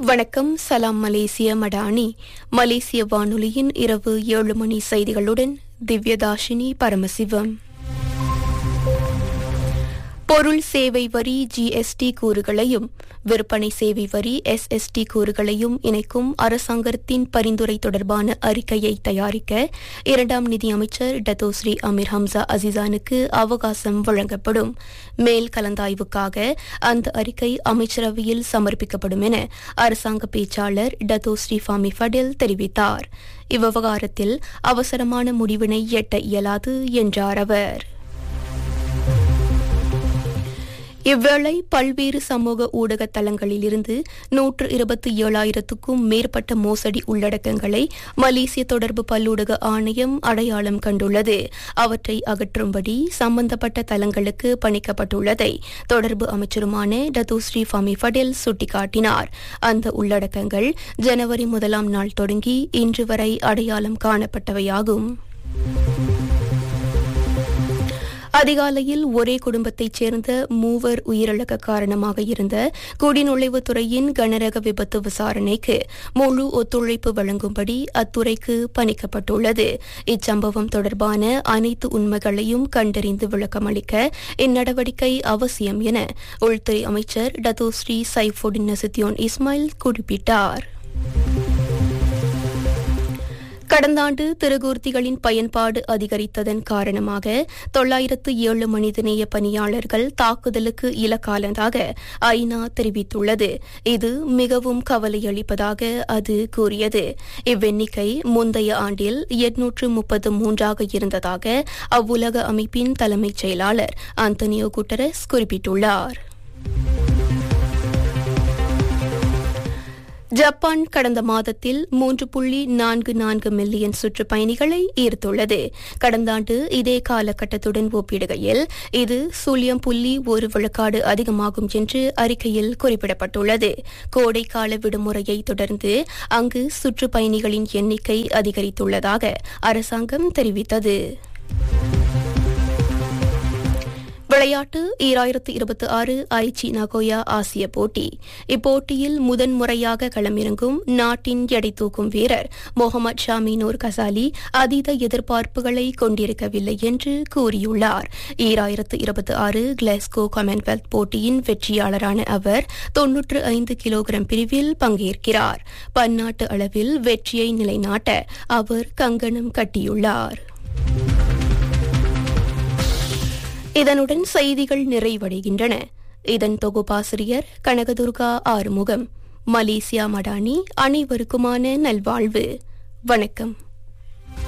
வணக்கம் சலாம் மலேசிய மடானி மலேசிய வானொலியின் இரவு ஏழு மணி செய்திகளுடன் திவ்யதாஷினி பரமசிவம் பொருள் சேவை வரி ஜிஎஸ்டி கூறுகளையும் விற்பனை சேவை வரி எஸ்எஸ்டி கூறுகளையும் இணைக்கும் அரசாங்கத்தின் பரிந்துரை தொடர்பான அறிக்கையை தயாரிக்க இரண்டாம் நிதியமைச்சர் டத்தோஸ்ரீ அமீர் ஹம்சா அசிசானுக்கு அவகாசம் வழங்கப்படும் மேல் கலந்தாய்வுக்காக அந்த அறிக்கை அமைச்சரவையில் சமர்ப்பிக்கப்படும் என அரசாங்க பேச்சாளர் டத்தோஸ்ரீ ஃபாமி ஃபடில் தெரிவித்தார் இவ்விவகாரத்தில் அவசரமான முடிவினை எட்ட இயலாது என்றார் அவர் இவ்வேளை பல்வேறு சமூக ஊடக தளங்களிலிருந்து நூற்று இருபத்தி ஏழாயிரத்துக்கும் மேற்பட்ட மோசடி உள்ளடக்கங்களை மலேசிய தொடர்பு பல்லூடக ஆணையம் அடையாளம் கண்டுள்ளது அவற்றை அகற்றும்படி சம்பந்தப்பட்ட தளங்களுக்கு பணிக்கப்பட்டுள்ளதை தொடர்பு அமைச்சருமான டத்துஸ்ரீ ஃபமி ஃபடேல் சுட்டிக்காட்டினார் அந்த உள்ளடக்கங்கள் ஜனவரி முதலாம் நாள் தொடங்கி இன்று வரை அடையாளம் காணப்பட்டவையாகும் அதிகாலையில் ஒரே குடும்பத்தைச் சேர்ந்த மூவர் உயிரிழக்க காரணமாக இருந்த குடிநுழைவுத்துறையின் கனரக விபத்து விசாரணைக்கு முழு ஒத்துழைப்பு வழங்கும்படி அத்துறைக்கு பணிக்கப்பட்டுள்ளது இச்சம்பவம் தொடர்பான அனைத்து உண்மைகளையும் கண்டறிந்து விளக்கமளிக்க இந்நடவடிக்கை அவசியம் என உள்துறை அமைச்சர் டத்தோஸ்ரீ சைஃபுடின் நசுத்தியோன் இஸ்மாயில் குறிப்பிட்டார் கடந்த ஆண்டு திருகூர்த்திகளின் பயன்பாடு அதிகரித்ததன் காரணமாக தொள்ளாயிரத்து ஏழு மனிதநேய பணியாளர்கள் தாக்குதலுக்கு இலக்கானதாக ஐநா தெரிவித்துள்ளது இது மிகவும் கவலையளிப்பதாக அது கூறியது இவ்வெண்ணிக்கை முந்தைய ஆண்டில் எட்நூற்று முப்பத்து மூன்றாக இருந்ததாக அவ்வுலக அமைப்பின் தலைமைச் செயலாளர் ஆந்தனியோ குட்டரஸ் குறிப்பிட்டுள்ளார் ஜப்பான் கடந்த மாதத்தில் மூன்று புள்ளி நான்கு நான்கு மில்லியன் சுற்றுப்பயணிகளை ஈர்த்துள்ளது கடந்த ஆண்டு இதே காலகட்டத்துடன் ஒப்பிடுகையில் இது சுழியம் புள்ளி ஒரு விழுக்காடு அதிகமாகும் என்று அறிக்கையில் குறிப்பிடப்பட்டுள்ளது கோடைக்கால விடுமுறையை தொடர்ந்து அங்கு சுற்றுப்பயணிகளின் எண்ணிக்கை அதிகரித்துள்ளதாக அரசாங்கம் தெரிவித்தது விளையாட்டு ஈராயிரத்து இருபத்தி ஆறு ஐச்சி நகோயா ஆசிய போட்டி இப்போட்டியில் முதன்முறையாக களமிறங்கும் நாட்டின் எடை தூக்கும் வீரர் முகமது ஷாமினூர் கசாலி அதீத எதிர்பார்ப்புகளை கொண்டிருக்கவில்லை என்று கூறியுள்ளார் ஈராயிரத்து இருபத்தி ஆறு கிளாஸ்கோ காமன்வெல்த் போட்டியின் வெற்றியாளரான அவர் தொன்னூற்று ஐந்து கிலோகிராம் பிரிவில் பங்கேற்கிறார் பன்னாட்டு அளவில் வெற்றியை நிலைநாட்ட அவர் கங்கணம் கட்டியுள்ளார் இதனுடன் செய்திகள் நிறைவடைகின்றன இதன் தொகுப்பாசிரியர் கனகதுர்கா ஆறுமுகம் மலேசியா மடானி அனைவருக்குமான நல்வாழ்வு வணக்கம்